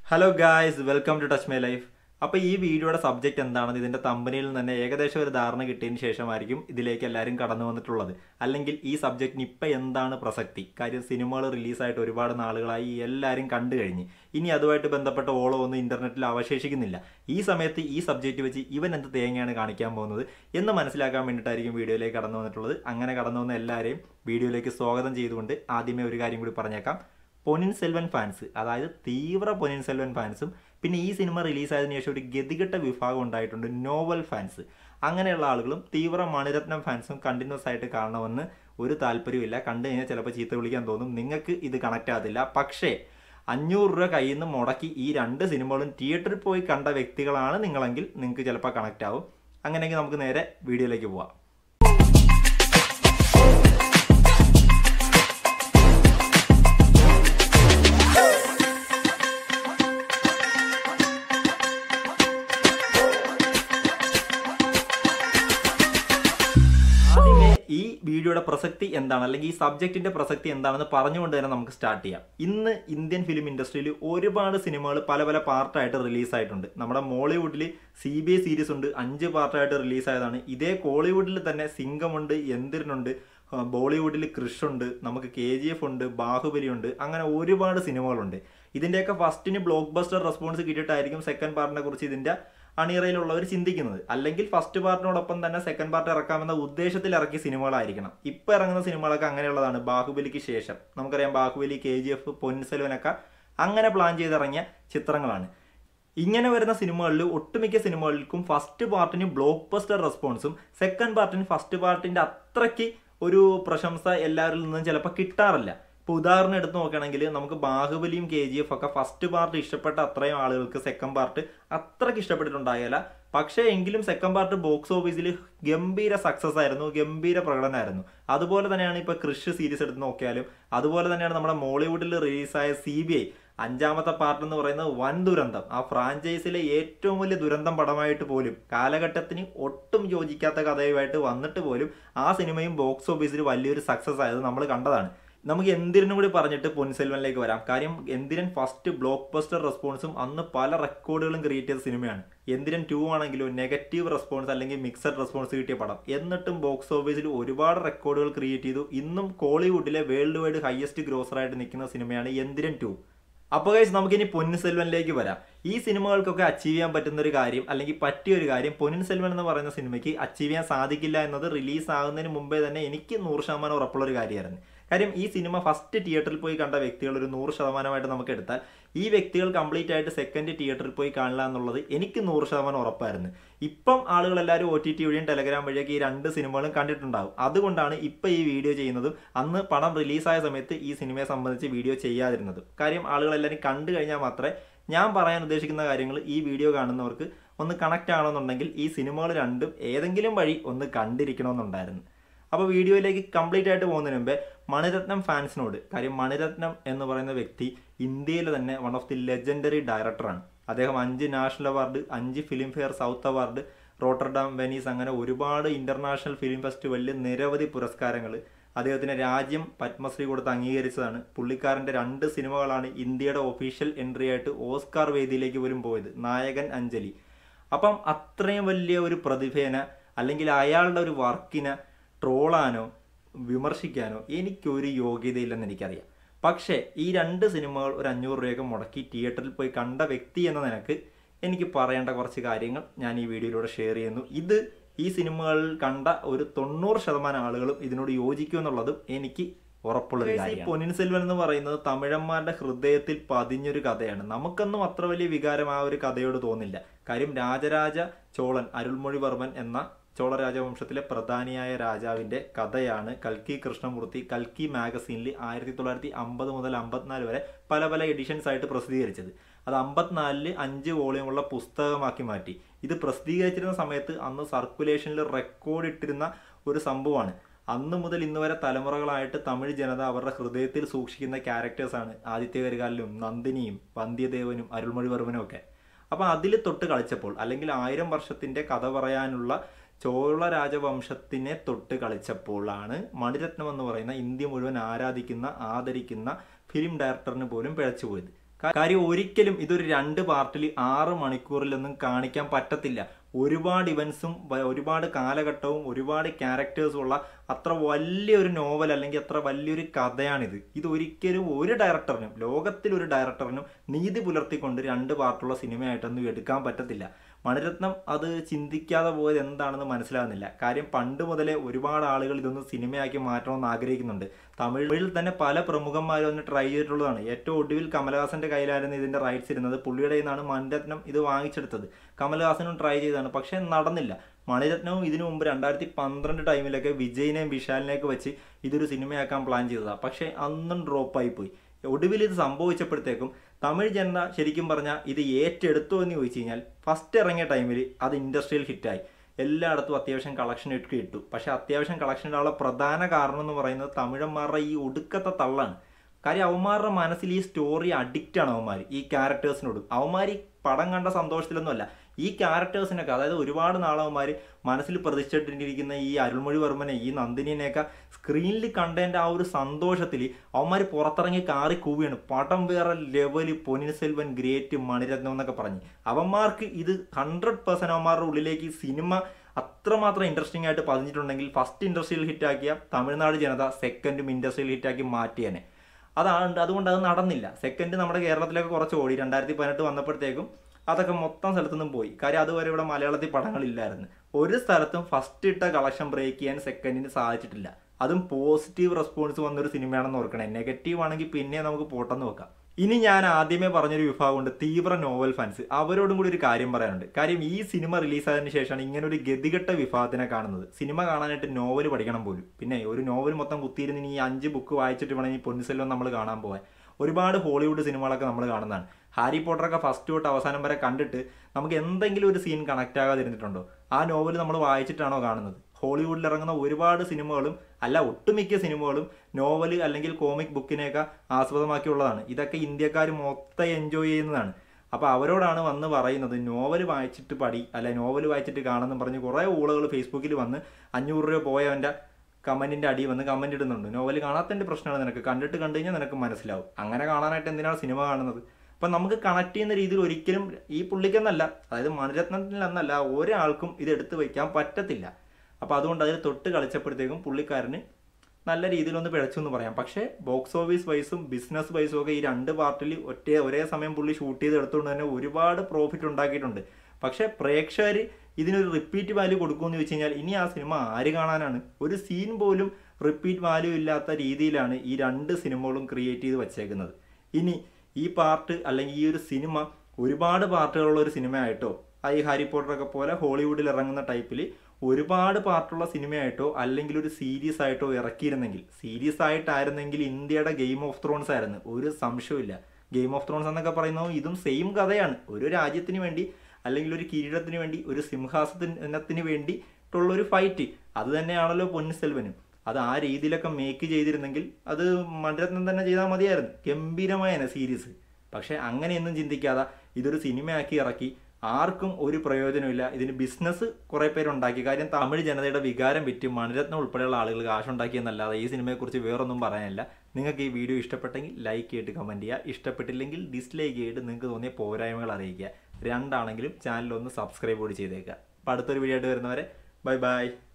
hello guys welcome to touch my life അപ്പോൾ ഈ വീഡിയോയുടെ സബ്ജക്റ്റ് എന്താണെന്ന് ഇതിന്റെ തമ്പനിയിൽ തന്നെ ഏകദേശം ഒരു ധാരണ കിട്ടിയതിന് ശേഷമായിരിക്കും ഇതിലേക്ക് എല്ലാവരും കടന്നു വന്നിട്ടുള്ളത് അല്ലെങ്കിൽ ഈ സബ്ജക്റ്റിന് ഇപ്പം എന്താണ് പ്രസക്തി കാര്യം സിനിമകൾ റിലീസായിട്ട് ഒരുപാട് നാളുകളായി എല്ലാവരും കണ്ടു കഴിഞ്ഞ് ഇനി അതുമായിട്ട് ബന്ധപ്പെട്ട ഓളം ഒന്നും ഇന്റർനെറ്റിൽ അവശേഷിക്കുന്നില്ല ഈ സമയത്ത് ഈ സബ്ജക്റ്റ് വെച്ച് ഇവൻ എന്ത് തേങ്ങയാണ് കാണിക്കാൻ പോകുന്നത് എന്ന് മനസ്സിലാക്കാൻ വേണ്ടിയിട്ടായിരിക്കും വീഡിയോയിലേക്ക് കടന്നു വന്നിട്ടുള്ളത് അങ്ങനെ കടന്നു വന്ന എല്ലാവരെയും വീഡിയോയിലേക്ക് സ്വാഗതം ചെയ്തുകൊണ്ട് ആദ്യമേ ഒരു കാര്യം കൂടി പറഞ്ഞേക്കാം പൊന്നിൻ സെൽവൻ ഫാൻസ് അതായത് തീവ്ര പൊന്നിൻ സെൽവൻ ഫാൻസും പിന്നെ ഈ സിനിമ റിലീസായതിനു ശേഷം ഒരു ഗതികെട്ട വിഭാഗം ഉണ്ടായിട്ടുണ്ട് നോവൽ ഫാൻസ് അങ്ങനെയുള്ള ആളുകളും തീവ്ര മണിരത്നം ഫാൻസും കണ്ടിന്യൂസ് ആയിട്ട് കാണണമെന്ന് ഒരു താല്പര്യമില്ല കണ്ടു കഴിഞ്ഞാൽ ചിലപ്പോൾ ചീത്ത വിളിക്കാൻ തോന്നും നിങ്ങൾക്ക് ഇത് കണക്റ്റ് ആകത്തില്ല പക്ഷേ അഞ്ഞൂറ് രൂപ കയ്യിൽ നിന്ന് മുടക്കി ഈ രണ്ട് സിനിമകളും തിയേറ്ററിൽ പോയി കണ്ട വ്യക്തികളാണ് നിങ്ങളെങ്കിൽ നിങ്ങൾക്ക് ചിലപ്പോൾ കണക്റ്റ് ആവും അങ്ങനെയെങ്കിൽ നമുക്ക് നേരെ വീഡിയോയിലേക്ക് പോവാം ആദ്യമേ ഈ വീഡിയോയുടെ പ്രസക്തി എന്താണ് അല്ലെങ്കിൽ ഈ സബ്ജക്റ്റിന്റെ പ്രസക്തി എന്താണെന്ന് പറഞ്ഞുകൊണ്ട് തന്നെ നമുക്ക് സ്റ്റാർട്ട് ചെയ്യാം ഇന്ന് ഇന്ത്യൻ ഫിലിം ഇൻഡസ്ട്രിയിൽ ഒരുപാട് സിനിമകൾ പല പല പാർട്ടായിട്ട് റിലീസായിട്ടുണ്ട് നമ്മുടെ മോളിവുഡിൽ സി ബി ഐ സീരീസ് ഉണ്ട് അഞ്ച് പാർട്ടായിട്ട് റിലീസായതാണ് ഇതേ കോളിവുഡിൽ തന്നെ സിംഗമുണ്ട് എന്തിരനുണ്ട് ബോളിവുഡിൽ ക്രിഷ് ഉണ്ട് നമുക്ക് കെ ജി എഫ് ഉണ്ട് ബാഹുബലി ഉണ്ട് അങ്ങനെ ഒരുപാട് സിനിമകളുണ്ട് ഇതിന്റെയൊക്കെ ഫസ്റ്റിന് ബ്ലോക്ക് ബസ്റ്റർ റെസ്പോൺസ് കിട്ടിയിട്ടായിരിക്കും സെക്കൻഡ് പാർട്ടിനെ കുറിച്ച് ഇതിന്റെ അണിയറയിലുള്ളവർ ചിന്തിക്കുന്നത് അല്ലെങ്കിൽ ഫസ്റ്റ് പാർട്ടിനോടൊപ്പം തന്നെ സെക്കൻഡ് പാർട്ട് ഇറക്കാമെന്ന ഉദ്ദേശത്തിൽ ഇറക്കിയ സിനിമകളായിരിക്കണം ഇപ്പൊ ഇറങ്ങുന്ന സിനിമകളൊക്കെ അങ്ങനെയുള്ളതാണ് ബാഹുബലിക്ക് ശേഷം നമുക്കറിയാം ബാഹുബലി കെ ജി എഫ് പൊൻസെൽവനൊക്കെ അങ്ങനെ പ്ലാൻ ചെയ്തിറങ്ങിയ ചിത്രങ്ങളാണ് ഇങ്ങനെ വരുന്ന സിനിമകളിൽ ഒട്ടുമിക്ക സിനിമകൾക്കും ഫസ്റ്റ് പാർട്ടിന് ബ്ലോക്ക് ബസ്റ്റർ റെസ്പോൺസും സെക്കൻഡ് പാർട്ടിന് ഫസ്റ്റ് പാർട്ടിന്റെ അത്രയ്ക്ക് ഒരു പ്രശംസ എല്ലാവരിൽ നിന്നും ചിലപ്പോൾ കിട്ടാറില്ല ഇപ്പോൾ ഉദാഹരണം എടുത്ത് നോക്കുകയാണെങ്കിൽ നമുക്ക് ബാഹുബലിയും കെ ജി എഫ് ഒക്കെ ഫസ്റ്റ് പാർട്ട് ഇഷ്ടപ്പെട്ട അത്രയും ആളുകൾക്ക് സെക്കൻഡ് പാർട്ട് അത്രയ്ക്ക് ഇഷ്ടപ്പെട്ടിട്ടുണ്ടായില്ല പക്ഷേ എങ്കിലും സെക്കൻഡ് പാർട്ട് ബോക്സ് ഓഫീസിൽ ഗംഭീര സക്സസ് ആയിരുന്നു ഗംഭീര പ്രകടനമായിരുന്നു അതുപോലെ തന്നെയാണ് ഇപ്പോൾ കൃഷ് സീരീസ് എടുത്ത് നോക്കിയാലും അതുപോലെ തന്നെയാണ് നമ്മുടെ മോളിവുഡിൽ റിലീസായ സി ബി ഐ അഞ്ചാമത്തെ പാർട്ട് എന്ന് പറയുന്നത് വൻ ദുരന്തം ആ ഫ്രാഞ്ചൈസിലെ ഏറ്റവും വലിയ ദുരന്തം പടമായിട്ട് പോലും കാലഘട്ടത്തിന് ഒട്ടും യോജിക്കാത്ത കഥയുമായിട്ട് വന്നിട്ട് പോലും ആ സിനിമയും ബോക്സ് ഓഫീസിൽ വലിയൊരു സക്സസ് ആയത് നമ്മൾ കണ്ടതാണ് നമുക്ക് എന്തിനും കൂടി പറഞ്ഞിട്ട് പൊൻസെൽവനിലേക്ക് വരാം കാര്യം എന്തിരൻ ഫസ്റ്റ് ബ്ലോക്ക് ബസ്റ്റർ റെസ്പോൺസും അന്ന് പല റെക്കോർഡുകളും ക്രിയേറ്റ് ചെയ്ത സിനിമയാണ് എന്തിരൻ ടു ആണെങ്കിലും നെഗറ്റീവ് റെസ്പോൺസ് അല്ലെങ്കിൽ മിക്സഡ് റെസ്പോൺസ് കിട്ടിയ പടം എന്നിട്ടും ബോക്സ് ഓഫീസിൽ ഒരുപാട് റെക്കോർഡുകൾ ക്രിയേറ്റ് ചെയ്തു ഇന്നും കോളിവുഡിലെ വേൾഡ് വൈഡ് ഹയസ്റ്റ് ഗ്രോസറായിട്ട് നിൽക്കുന്ന സിനിമയാണ് എന്തിരൻ ടു അപ്പോൾ ഗൈസ് നമുക്കിനി പൊന്നിൻ സെൽവനിലേക്ക് വരാം ഈ സിനിമകൾക്കൊക്കെ അച്ചീവ് ചെയ്യാൻ പറ്റുന്ന ഒരു കാര്യം അല്ലെങ്കിൽ പറ്റിയ ഒരു കാര്യം പൊന്നിൻ സെൽവൻ എന്ന് പറയുന്ന സിനിമയ്ക്ക് അച്ചീവ് ചെയ്യാൻ സാധിക്കില്ല എന്നത് റിലീസ് ആകുന്നതിന് മുമ്പേ തന്നെ എനിക്ക് നൂറ് ശതമാനം ഉറപ്പുള്ള ഒരു കാര്യമായിരുന്നു കാര്യം ഈ സിനിമ ഫസ്റ്റ് തിയേറ്ററിൽ പോയി കണ്ട വ്യക്തികൾ ഒരു നൂറ് ശതമാനമായിട്ട് നമുക്ക് എടുത്താൽ ഈ വ്യക്തികൾ കംപ്ലീറ്റ് ആയിട്ട് സെക്കൻഡ് തിയേറ്ററിൽ പോയി കാണില്ല എന്നുള്ളത് എനിക്ക് നൂറ് ശതമാനം ഉറപ്പായിരുന്നു ഇപ്പം ആളുകൾ എല്ലാവരും ഒ ടി ടി വഴിയും ടെലഗ്രാം വഴിയൊക്കെ ഈ രണ്ട് സിനിമകളും കണ്ടിട്ടുണ്ടാകും അതുകൊണ്ടാണ് ഇപ്പം ഈ വീഡിയോ ചെയ്യുന്നതും അന്ന് പടം റിലീസായ സമയത്ത് ഈ സിനിമയെ സംബന്ധിച്ച് വീഡിയോ ചെയ്യാതിരുന്നതും കാര്യം ആളുകൾ എല്ലാവരും കണ്ടു കഴിഞ്ഞാൽ മാത്രമേ ഞാൻ പറയാൻ ഉദ്ദേശിക്കുന്ന കാര്യങ്ങൾ ഈ വീഡിയോ കാണുന്നവർക്ക് ഒന്ന് കണക്റ്റ് ആണെന്നുണ്ടെങ്കിൽ ഈ സിനിമകൾ രണ്ടും ഏതെങ്കിലും വഴി ഒന്ന് കണ്ടിരിക്കണമെന്നുണ്ടായിരുന്നു അപ്പോൾ വീഡിയോയിലേക്ക് കംപ്ലീറ്റ് ആയിട്ട് പോകുന്നതിന് മുമ്പേ മണിരത്നം ഫാൻസിനോട് കാര്യം മണിരത്നം എന്ന് പറയുന്ന വ്യക്തി ഇന്ത്യയിലെ തന്നെ വൺ ഓഫ് ദി ലെജൻഡറി ഡയറക്ടറാണ് അദ്ദേഹം അഞ്ച് നാഷണൽ അവാർഡ് അഞ്ച് Filmfare south award Rotterdam Venice അങ്ങനെ ഒരുപാട് ഇന്റർനാഷണൽ ഫിലിം ഫെസ്റ്റിവലിൽ നിരവധി പുരസ്കാരങ്ങൾ അദ്ദേഹത്തിന് രാജ്യം പത്മശ്രീ കൊടുത്ത് അംഗീകരിച്ചതാണ് പുള്ളിക്കാരൻ്റെ രണ്ട് സിനിമകളാണ് ഇന്ത്യയുടെ ഒഫീഷ്യൽ എൻട്രി ആയിട്ട് ഓസ്കാർ വേദിയിലേക്ക് പോലും പോയത് നായകൻ അഞ്ജലി അപ്പം അത്രയും വലിയ ഒരു പ്രതിഭേന അല്ലെങ്കിൽ അയാളുടെ ഒരു വർക്കിനെ ട്രോളാനോ വിമർശിക്കാനോ എനിക്കൊരു യോഗ്യതയില്ലെന്ന് എനിക്കറിയാം പക്ഷേ ഈ രണ്ട് സിനിമകൾ ഒരു അഞ്ഞൂറ് രൂപയൊക്കെ മുടക്കി തിയേറ്ററിൽ പോയി കണ്ട വ്യക്തി എന്ന നിനക്ക് എനിക്ക് പറയേണ്ട കുറച്ച് കാര്യങ്ങൾ ഞാൻ ഈ വീഡിയോയിലൂടെ ഷെയർ ചെയ്യുന്നു ഇത് ഈ സിനിമകളിൽ കണ്ട ഒരു തൊണ്ണൂറ് ശതമാനം ആളുകളും ഇതിനോട് യോജിക്കുമെന്നുള്ളതും എനിക്ക് ഉറപ്പുള്ള ഒരു കാര്യം പൊന്നിൻ സെൽവൻ എന്ന് പറയുന്നത് തമിഴന്മാരുടെ ഹൃദയത്തിൽ പതിഞ്ഞൊരു കഥയാണ് നമുക്കൊന്നും അത്ര വലിയ വികാരം ആ ഒരു കഥയോട് തോന്നില്ല കാര്യം രാജരാജ ചോളൻ അരുൾമൊഴിവർമ്മൻ എന്ന ചോള രാജവംശത്തിലെ പ്രധാനിയായ രാജാവിന്റെ കഥയാണ് കൽക്കി കൃഷ്ണമൂർത്തി കൽക്കി മാഗസീനിൽ ആയിരത്തി തൊള്ളായിരത്തി അമ്പത് മുതൽ അമ്പത്തിനാല് വരെ പല പല എഡിഷൻസ് ആയിട്ട് പ്രസിദ്ധീകരിച്ചത് അത് അമ്പത്തിനാലില് അഞ്ച് വോളിയമുള്ള പുസ്തകമാക്കി മാറ്റി ഇത് പ്രസിദ്ധീകരിച്ചിരുന്ന സമയത്ത് അന്ന് സർക്കുലേഷനിൽ റെക്കോർഡ് ഇട്ടിരുന്ന ഒരു സംഭവമാണ് അന്ന് മുതൽ ഇന്ന് വരെ തലമുറകളായിട്ട് തമിഴ് ജനത അവരുടെ ഹൃദയത്തിൽ സൂക്ഷിക്കുന്ന ക്യാരക്ടേഴ്സാണ് ആദിത്യ കരികാലിലും നന്ദിനിയും വന്ധ്യദേവനും അരുൾമൊഴിവർമ്മനും ഒക്കെ അപ്പം അതിൽ തൊട്ട് കളിച്ചപ്പോൾ അല്ലെങ്കിൽ ആയിരം വർഷത്തിന്റെ കഥ പറയാനുള്ള ചോള രാജവംശത്തിനെ തൊട്ട് കളിച്ചപ്പോഴാണ് മണിരത്നം എന്ന് പറയുന്ന ഇന്ത്യ മുഴുവൻ ആരാധിക്കുന്ന ആദരിക്കുന്ന ഫിലിം ഡയറക്ടറിന് പോലും പിഴച്ചുപോയത് കാ- കാര്യം ഒരിക്കലും ഇതൊരു രണ്ട് പാർട്ടിൽ ആറ് മണിക്കൂറിലൊന്നും കാണിക്കാൻ പറ്റത്തില്ല ഒരുപാട് ഇവൻസും ഒരുപാട് കാലഘട്ടവും ഒരുപാട് ക്യാരക്ടേഴ്സും ഉള്ള അത്ര വലിയൊരു നോവൽ അല്ലെങ്കിൽ അത്ര വലിയൊരു കഥയാണിത് ഇത് ഒരിക്കലും ഒരു ഡയറക്ടറിനും ലോകത്തിൽ ഒരു ഡയറക്ടറിനും നീതി പുലർത്തിക്കൊണ്ട് രണ്ട് പാർട്ടുള്ള സിനിമയായിട്ടൊന്നും എടുക്കാൻ പറ്റത്തില്ല മണിരത്നം അത് ചിന്തിക്കാതെ പോയത് എന്താണെന്ന് മനസ്സിലാകുന്നില്ല കാര്യം പണ്ട് മുതലേ ഒരുപാട് ആളുകൾ ഇതൊന്ന് സിനിമയാക്കി മാറ്റണമെന്ന് ആഗ്രഹിക്കുന്നുണ്ട് തമിഴിൽ തന്നെ പല പ്രമുഖന്മാരും ഒന്ന് ട്രൈ ചെയ്തിട്ടുള്ളതാണ് ഏറ്റവും ഒടുവിൽ കമലഹാസന്റെ കയ്യിലായിരുന്നു ഇതിന്റെ റൈറ്റ്സ് ഇരുന്നത് പുള്ളിയുടെ നിന്നാണ് മണിരത്നം ഇത് വാങ്ങിച്ചെടുത്തത് കമലഹാസനും ട്രൈ ചെയ്തതാണ് പക്ഷേ നടന്നില്ല മണിരത്നവും ഇതിനു മുമ്പ് രണ്ടായിരത്തി പന്ത്രണ്ട് ടൈമിലൊക്കെ വിജയിനെയും വിശാലിനെയൊക്കെ വെച്ച് ഇതൊരു സിനിമയാക്കാൻ പ്ലാൻ ചെയ്തതാണ് പക്ഷേ അന്നും ഡ്രോപ്പായി പോയി ഒടുവിൽ ഇത് സംഭവിച്ചപ്പോഴത്തേക്കും തമിഴ് ജനത ശരിക്കും പറഞ്ഞാൽ ഇത് ഏറ്റെടുത്തോ എന്ന് ചോദിച്ചു കഴിഞ്ഞാൽ ഫസ്റ്റ് ഇറങ്ങിയ ടൈമിൽ അത് ഇൻഡസ്ട്രിയൽ ഹിറ്റായി എല്ലായിടത്തും അത്യാവശ്യം കളക്ഷൻ ഒക്കെ ഇട്ടു പക്ഷെ അത്യാവശ്യം കളക്ഷൻ ഇടാനുള്ള പ്രധാന കാരണം എന്ന് പറയുന്നത് തമിഴന്മാരുടെ ഈ ഒടുക്കത്തെ തള്ളാണ് കാര്യം അവന്മാരുടെ മനസ്സിൽ ഈ സ്റ്റോറി അഡിക്റ്റ് ആണ് അവന്മാർ ഈ ക്യാരക്ടേഴ്സിനോട് അവന്മാർ ഈ പടം കണ്ട സന്തോഷത്തിലൊന്നുമല്ല ഈ ക്യാരക്ടേഴ്സിനൊക്കെ അതായത് ഒരുപാട് നാളവന്മാർ മനസ്സിൽ പ്രതിഷ്ഠിട്ടിരിക്കുന്ന ഈ അരുൾമൊഴിവർമ്മനെ ഈ നന്ദിനിനെയൊക്കെ സ്ക്രീനിൽ കണ്ടതിൻ്റെ ആ ഒരു സന്തോഷത്തിൽ അവന്മാർ പുറത്തിറങ്ങി കാറി കൂവിയാണ് പടം വേറെ ലെവല് പൊന്നിൻ സെൽവൻ ഗ്രേറ്റ് മണിരത്നം എന്നൊക്കെ പറഞ്ഞ് അവന്മാർക്ക് ഇത് ഹൺഡ്രഡ് പേഴ്സൻറ്റ് അവന്മാരുടെ ഉള്ളിലേക്ക് ഈ സിനിമ അത്രമാത്രം ഇൻട്രസ്റ്റിംഗ് ആയിട്ട് പതിഞ്ഞിട്ടുണ്ടെങ്കിൽ ഫസ്റ്റ് ഇൻഡസ്ട്രിയൽ ഹിറ്റാക്കിയ തമിഴ്നാട് ജനത സെക്കൻഡും ഇൻഡസ്ട്രിയൽ ഹിറ്റാക്കി മാറ്റിയേനെ അതാണ് അതുകൊണ്ട് അത് നടന്നില്ല സെക്കൻഡ് നമ്മുടെ കേരളത്തിലൊക്കെ കുറച്ച് ഓടി രണ്ടായിരത്തി പതിനെട്ട് വന്നപ്പോഴത്തേക്കും അതൊക്കെ മൊത്തം സ്ഥലത്തു നിന്നും പോയി കാര്യം അതുവരെ ഇവിടെ മലയാളത്തിൽ പടങ്ങളില്ലായിരുന്നു ഒരു സ്ഥലത്തും ഫസ്റ്റ് ഇട്ട കളക്ഷൻ ബ്രേക്ക് ചെയ്യാൻ സെക്കൻഡിന് സാധിച്ചിട്ടില്ല അതും പോസിറ്റീവ് റെസ്പോൺസ് വന്നൊരു സിനിമയാണെന്ന് ഓർക്കണേ നെഗറ്റീവ് ആണെങ്കിൽ പിന്നെ നമുക്ക് പോട്ടെന്ന് വെക്കാം ഇനി ഞാൻ ആദ്യമേ പറഞ്ഞൊരു വിഭാഗമുണ്ട് തീവ്ര നോവൽ ഫാൻസ് അവരോടും കൂടി ഒരു കാര്യം പറയാനുണ്ട് കാര്യം ഈ സിനിമ റിലീസായതിനു ശേഷമാണ് ഇങ്ങനെ ഒരു ഗതികെട്ട വിഭാഗത്തിനെ കാണുന്നത് സിനിമ കാണാനായിട്ട് നോവൽ പഠിക്കണം പോലും പിന്നെ ഒരു നോവൽ മൊത്തം കുത്തിയിരുന്ന് ഇനി ഈ അഞ്ച് ബുക്ക് വായിച്ചിട്ട് വേണം ഈ പൊന്നിസെല്ലോൻ നമ്മൾ കാണാൻ പോകാൻ ഒരുപാട് ഹോളിവുഡ് സിനിമകളൊക്കെ നമ്മൾ കാണുന്നതാണ് ഹാരി പോട്ടറൊക്കെ ഫസ്റ്റ് തൊട്ട് അവസാനം വരെ കണ്ടിട്ട് നമുക്ക് എന്തെങ്കിലും ഒരു സീൻ കണക്ട് ആകാതിരുന്നിട്ടുണ്ടോ ആ നോവൽ നമ്മൾ വായിച്ചിട്ടാണോ കാണുന്നത് ഹോളിവുഡിൽ ഇറങ്ങുന്ന ഒരുപാട് സിനിമകളും അല്ല ഒട്ടുമിക്ക സിനിമകളും നോവൽ അല്ലെങ്കിൽ കോമിക് ബുക്കിനെയൊക്കെ ആസ്പദമാക്കിയുള്ളതാണ് ഇതൊക്കെ ഇന്ത്യക്കാർ മൊത്തം എൻജോയ് ചെയ്യുന്നതാണ് അപ്പോൾ അവരോടാണ് വന്ന് പറയുന്നത് നോവൽ വായിച്ചിട്ട് പടി അല്ല നോവൽ വായിച്ചിട്ട് കാണുമെന്ന് പറഞ്ഞ് കുറേ ഊളകൾ ഫേസ്ബുക്കിൽ വന്ന് അഞ്ഞൂറ് രൂപ പോയവൻ്റെ കമൻറ്റിൻ്റെ അടി വന്ന് കമൻറ്റ് ഇടുന്നുണ്ട് നോവൽ കാണാത്തതിൻ്റെ പ്രശ്നമാണ് നിനക്ക് കണ്ടിട്ട് കണ്ടു കഴിഞ്ഞാൽ നിനക്ക് മനസ്സിലാവും അങ്ങനെ കാണാനായിട്ട് എന്തിനാണ് സിനിമ കാണുന്നത് അപ്പം നമുക്ക് കണക്ട് ചെയ്യുന്ന രീതിയിൽ ഒരിക്കലും ഈ പുള്ളിക്കെന്നല്ല അതായത് മണിരത്നത്തിലെന്നല്ല ഒരാൾക്കും ഇത് എടുത്തു വയ്ക്കാൻ പറ്റത്തില്ല അപ്പോൾ അതുകൊണ്ട് അതിൽ തൊട്ട് കളിച്ചപ്പോഴത്തേക്കും പുള്ളിക്കാരന് നല്ല രീതിയിൽ ഒന്ന് പിഴച്ചു എന്ന് പറയാം പക്ഷേ ബോക്സ് ഓഫീസ് വൈസും ബിസിനസ് വൈസും ഒക്കെ ഈ രണ്ട് പാർട്ടിൽ ഒറ്റ ഒരേ സമയം പുള്ളി ഷൂട്ട് ചെയ്ത് എടുത്തുകൊണ്ട് തന്നെ ഒരുപാട് പ്രോഫിറ്റ് ഉണ്ടാക്കിയിട്ടുണ്ട് പക്ഷേ പ്രേക്ഷകർ ഇതിനൊരു റിപ്പീറ്റ് വാല്യൂ കൊടുക്കുമെന്ന് ചോദിച്ചു കഴിഞ്ഞാൽ ഇനി ആ സിനിമ ആര് കാണാനാണ് ഒരു സീൻ പോലും റിപ്പീറ്റ് വാല്യൂ ഇല്ലാത്ത രീതിയിലാണ് ഈ രണ്ട് സിനിമകളും ക്രിയേറ്റ് ചെയ്ത് വച്ചേക്കുന്നത് ഇനി ഈ പാർട്ട് അല്ലെങ്കിൽ ഈ ഒരു സിനിമ ഒരുപാട് പാർട്ടുകളുള്ള ഒരു സിനിമയായിട്ടോ ആ ഈ ഹാരി പോട്ടറൊക്കെ പോലെ ഹോളിവുഡിൽ ഇറങ്ങുന്ന ടൈപ്പിൽ ഒരുപാട് പാർട്ടുള്ള സിനിമയായിട്ടോ അല്ലെങ്കിൽ ഒരു സീരീസ് ആയിട്ടോ ഇറക്കിയിരുന്നെങ്കിൽ സീരീസ് ആയിട്ടായിരുന്നെങ്കിൽ ഇന്ത്യയുടെ ഗെയിം ഓഫ് ത്രോൺസ് ആയിരുന്നു ഒരു സംശയമില്ല ഗെയിം ഓഫ് ത്രോൺസ് എന്നൊക്കെ പറയുന്നത് ഇതും സെയിം കഥയാണ് ഒരു രാജ്യത്തിന് വേണ്ടി അല്ലെങ്കിൽ ഒരു കിരീടത്തിന് വേണ്ടി ഒരു സിംഹാസനത്തിന് വേണ്ടിയിട്ടുള്ള ഒരു ഫൈറ്റ് അത് തന്നെയാണല്ലോ പൊന്നിസെൽവനും അത് ആ രീതിയിലൊക്കെ മേക്ക് ചെയ്തിരുന്നെങ്കിൽ അത് മണിരത്നം തന്നെ ചെയ്താൽ മതിയായിരുന്നു ഗംഭീരമായ സീരീസ് പക്ഷെ അങ്ങനെയൊന്നും ചിന്തിക്കാതെ ഇതൊരു സിനിമയാക്കി ഇറക്കി ആർക്കും ഒരു പ്രയോജനമില്ല ഇതിന് ബിസിനസ് കുറെ പേരുണ്ടാക്കി കാര്യം തമിഴ് ജനതയുടെ വികാരം വിറ്റ് മണിരത്നം ഉൾപ്പെടെയുള്ള ആളുകൾ കാശുണ്ടാക്കിയെന്നല്ലാതെ ഈ സിനിമയെക്കുറിച്ച് വേറൊന്നും പറയാനില്ല നിങ്ങൾക്ക് ഈ വീഡിയോ ഇഷ്ടപ്പെട്ടെങ്കിൽ ലൈക്ക് ചെയ്തിട്ട് കമൻറ്റ് ചെയ്യുക ഇഷ്ടപ്പെട്ടില്ലെങ്കിൽ ഡിസ്ലൈക്ക് ചെയ്തിട്ട് നിങ്ങൾക്ക് തോന്നിയ പോരായ്മകൾ അറിയിക്കുക രണ്ടാണെങ്കിലും ചാനൽ ഒന്ന് സബ്സ്ക്രൈബ് കൂടി ചെയ്തേക്കുക അപ്പോൾ അടുത്തൊരു വീഡിയോ ആയിട്ട് വരുന്നവരെ ബൈ ബൈ